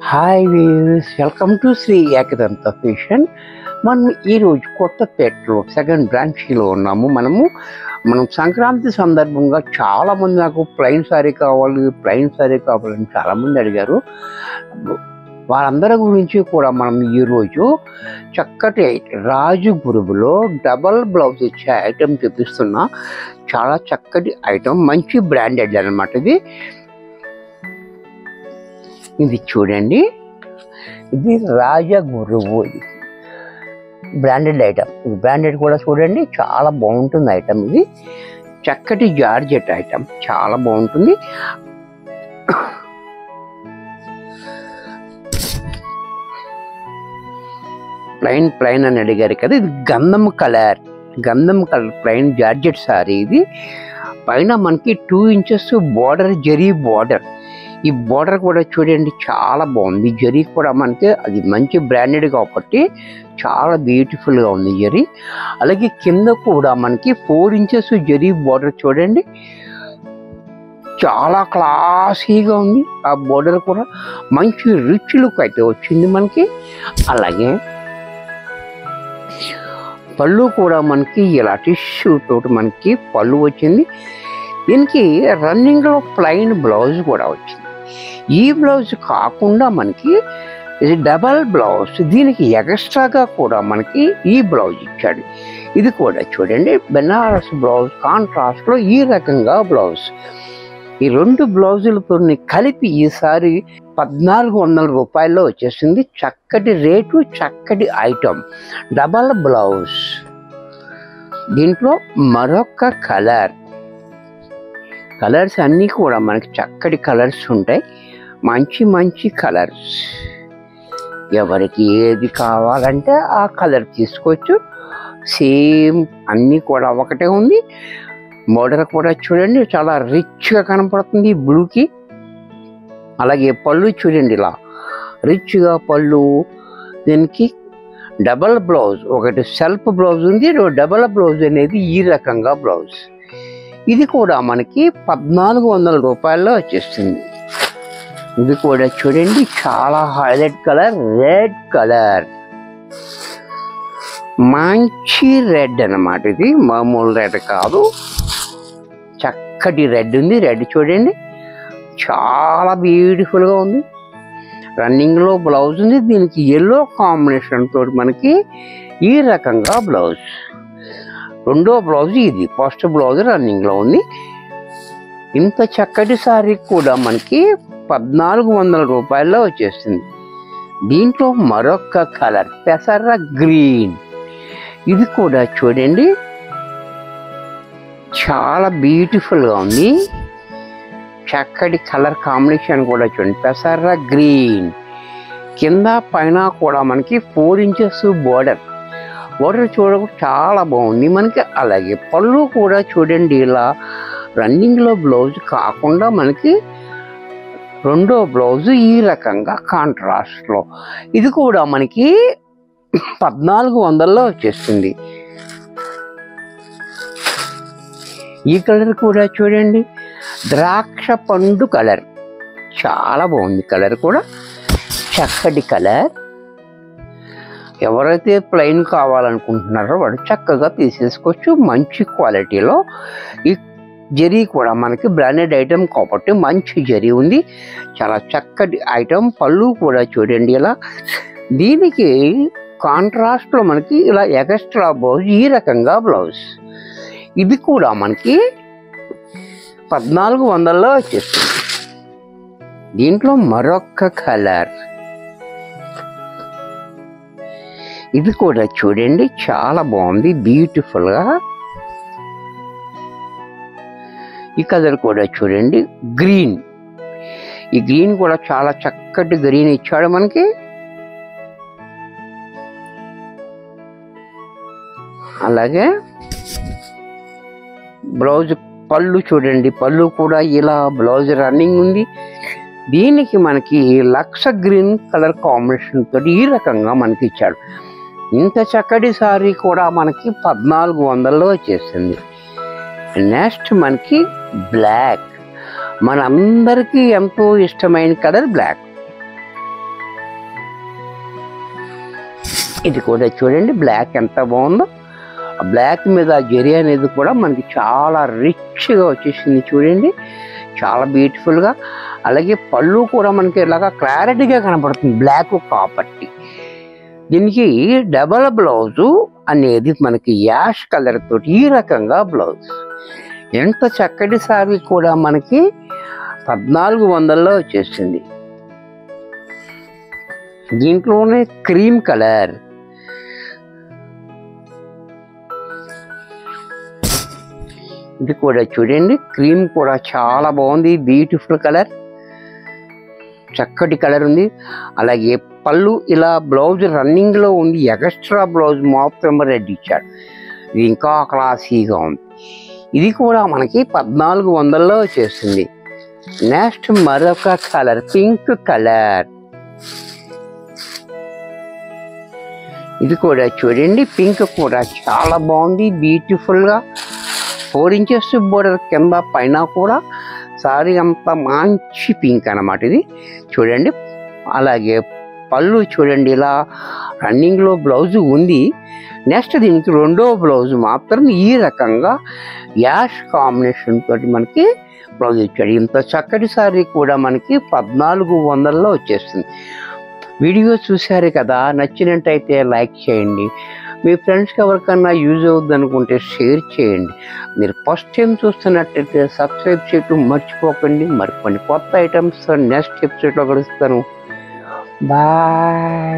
hi views welcome to Shri Ekadanta fashion మనం ఈరోజు కొత్తపేటలో సెకండ్ బ్రాంచ్లో ఉన్నాము మనము మనం సంక్రాంతి సందర్భంగా చాలామంది నాకు ప్లెయిన్ సారీ కావాలి ప్లెయిన్ సారీ కావాలని చాలామంది అడిగారు వారందరి గురించి కూడా మనం ఈరోజు చక్కటి రాజు గురువులో డబల్ బ్లౌజ్ ఇచ్చే ఐటెం చూపిస్తున్నా చాలా చక్కటి ఐటెం మంచి బ్రాండెడ్ అన్నమాట ఇది ఇది చూడండి ఇది రాజ గురువు ఇది బ్రాండెడ్ ఐటమ్ ఇది బ్రాండెడ్ కూడా చూడండి చాలా బాగుంటుంది ఐటమ్ ఇది చక్కటి జార్జెట్ ఐటమ్ చాలా బాగుంటుంది ప్లైన్ ప్లైన్ అని అడిగారు కదా ఇది గంధం కలర్ గంధం కలర్ ప్లైన్ జార్జెట్ సారీ ఇది పైన మనకి two inches border zari border ఈ బార్డర్ కూడా చూడండి చాలా బాగుంది జరీ కూడా మనకి అది మంచి బ్రాండెడ్ కాబట్టి చాలా బ్యూటిఫుల్గా ఉంది జరీ అలాగే కింద కూడా మనకి ఫోర్ ఇంచెస్ జరీ బార్డర్ చూడండి చాలా క్లాసీగా ఉంది ఆ బార్డర్ కూడా మంచి రిచ్ లుక్ అయితే వచ్చింది మనకి అలాగే పళ్ళు కూడా మనకి ఇలా టిష్యూ తోటి మనకి పళ్ళు వచ్చింది దీనికి రన్నింగ్లో ప్లైన్ బ్లౌజ్ కూడా వచ్చింది ఈ బ్లౌజ్ కాకుండా మనకి ఇది డబల్ బ్లౌజ్ దీనికి ఎక్స్ట్రాగా కూడా మనకి ఈ బ్లౌజ్ ఇచ్చాడు ఇది కూడా చూడండి బెనారస్ బ్లౌజ్ కాంట్రాస్ట్లో ఈ రకంగా బ్లౌజ్ ఈ రెండు బ్లౌజులతో కలిపి ఈసారి పద్నాలుగు వందల రూపాయల్లో వచ్చేసింది చక్కటి రేటు చక్కటి ఐటమ్ డబల్ బ్లౌజ్ దీంట్లో మరొక కలర్ కలర్స్ అన్నీ కూడా మనకి చక్కటి కలర్స్ ఉంటాయి మంచి మంచి కలర్స్ ఎవరికి ఏది కావాలంటే ఆ కలర్ తీసుకోవచ్చు సేమ్ అన్నీ కూడా ఒకటే ఉంది మోడల్ కూడా చూడండి చాలా రిచ్గా కనపడుతుంది బ్లూకి అలాగే పళ్ళు చూడండి ఇలా రిచ్గా పళ్ళు దీనికి డబల్ బ్లౌజ్ ఒకటి సెల్ఫ్ బ్లౌజ్ ఉంది డబల్ బ్లౌజ్ అనేది ఈ రకంగా బ్లౌజ్ ఇది కూడా మనకి పద్నాలుగు వందల రూపాయల్లో వచ్చేస్తుంది ఇది కూడా చూడండి చాలా హైలైట్ కలర్ రెడ్ కలర్ మంచి రెడ్ అన్నమాట ఇది మామూలు రెడ్ కాదు చక్కటి రెడ్ ఉంది రెడ్ చూడండి చాలా బ్యూటిఫుల్గా ఉంది రన్నింగ్లో బ్లౌజ్ ఉంది దీనికి ఎల్లో కాంబినేషన్ తోటి మనకి ఈ రకంగా బ్లౌజ్ రెండో బ్లౌజ్ ఇది ఫస్ట్ బ్లౌజ్ రన్నింగ్లో ఉంది ఇంత చక్కటి సారీ కూడా మనకి పద్నాలుగు వందల రూపాయల్లో వచ్చేస్తుంది దీంట్లో మరొక కలర్ పెసర గ్రీన్ ఇది కూడా చూడండి చాలా బ్యూటిఫుల్గా ఉంది చక్కటి కలర్ కాంబినేషన్ కూడా చూడండి పెసర గ్రీన్ కింద పైన కూడా మనకి ఫోర్ ఇంచెస్ బోర్డర్ బోర్డర్ చూడ చాలా బాగుంది మనకి అలాగే పళ్ళు కూడా చూడండి ఇలా రన్నింగ్లో బ్లౌజ్ కాకుండా మనకి రెండో బ్లౌజ్ ఈ రకంగా కాంట్రాస్ట్లో ఇది కూడా మనకి పద్నాలుగు వందల్లో వచ్చేస్తుంది ఈ కలర్ కూడా చూడండి ద్రాక్ష పండు కలర్ చాలా బాగుంది కలర్ కూడా చక్కటి కలర్ ఎవరైతే ప్లెయిన్ కావాలనుకుంటున్నారో వాడు చక్కగా తీసేసుకోవచ్చు మంచి క్వాలిటీలో ఈ జరీ కూడా మనకి బ్రాండెడ్ ఐటెం కాబట్టి మంచి జరీ ఉంది చాలా చక్కటి ఐటెం పళ్ళు కూడా చూడండి ఇలా దీనికి కాంట్రాస్ట్లో మనకి ఇలా ఎక్స్ట్రా బ్లౌజ్ ఈ రకంగా బ్లౌజ్ ఇది కూడా మనకి పద్నాలుగు వందల్లో వచ్చేస్తుంది దీంట్లో మరొక కలర్ ఇది కూడా చూడండి చాలా బాగుంది బ్యూటిఫుల్గా ఈ కలర్ కూడా చూడండి గ్రీన్ ఈ గ్రీన్ కూడా చాలా చక్కటి గ్రీన్ ఇచ్చాడు మనకి అలాగే బ్లౌజ్ పళ్ళు చూడండి పళ్ళు కూడా ఇలా బ్లౌజ్ రన్నింగ్ ఉంది దీనికి మనకి లక్ష గ్రీన్ కలర్ కాంబినేషన్ తోటి ఈ రకంగా మనకి ఇచ్చాడు ఇంత చక్కటి సారీ కూడా మనకి పద్నాలుగు వందల్లో వచ్చేసింది నెక్స్ట్ మనకి బ్లాక్ మనందరికీ ఎంతో ఇష్టమైన కలర్ బ్లాక్ ఇది కూడా చూడండి బ్లాక్ ఎంత బాగుందో ఆ బ్లాక్ మీద ఆ జెరీ అనేది కూడా మనకి చాలా రిచ్గా వచ్చేసింది చూడండి చాలా బ్యూటిఫుల్గా అలాగే పళ్ళు కూడా మనకి ఇలాగా క్లారిటీగా కనపడుతుంది బ్లాక్ కాబట్టి దీనికి డబల్ బ్లౌజు అనేది మనకి యాష్ కలర్ తోటి ఈ రకంగా బ్లౌజ్ ఎంత చక్కటి సారీ కూడా మనకి పద్నాలుగు వందల్లో వచ్చేసింది దీంట్లోనే క్రీమ్ కలర్ ఇది కూడా చూడండి క్రీమ్ కూడా చాలా బాగుంది బ్యూటిఫుల్ కలర్ చక్కటి కలర్ ఉంది అలాగే పళ్ళు ఇలా బ్లౌజ్ రన్నింగ్ లో ఉంది ఎక్స్ట్రా బ్లౌజ్ మాత్రం రెడ్ ఇచ్చాడు ఇది ఇంకా క్లాసీగా ఉంది ఇది కూడా మనకి పద్నాలుగు వందల్లో వచ్చేసింది నెక్స్ట్ మరొక కలర్ పింక్ కలర్ ఇది కూడా చూడండి పింక్ కూడా చాలా బాగుంది బ్యూటిఫుల్ గా ఫోర్ ఇంచెస్ బోర్డర్ కింద పైన కూడా సారీ అంతా మంచి పింక్ అన్నమాట ఇది చూడండి అలాగే పళ్ళు చూడండి ఇలా రన్నింగ్ లో బ్లౌజ్ ఉంది నెక్స్ట్ దీనికి రెండో బ్లౌజ్ మాత్రం ఈ రకంగా యాష్ కాంబినేషన్ తోటి మనకి బ్లౌజ్ ఇచ్చాడు ఇంత చక్కటి సారీ కూడా మనకి పద్నాలుగు వందల్లో వచ్చేస్తుంది వీడియో చూశారు కదా నచ్చినట్టయితే లైక్ చేయండి మీ ఫ్రెండ్స్కి ఎవరికన్నా యూజ్ అవుద్ది అనుకుంటే షేర్ చేయండి మీరు ఫస్ట్ టైం చూస్తున్నట్టయితే సబ్స్క్రైబ్ చేయటం మర్చిపోకండి మరి కొన్ని కొత్త ఐటమ్స్ నెక్స్ట్ ఎపిసోడ్లో కలుస్తాను బాయ్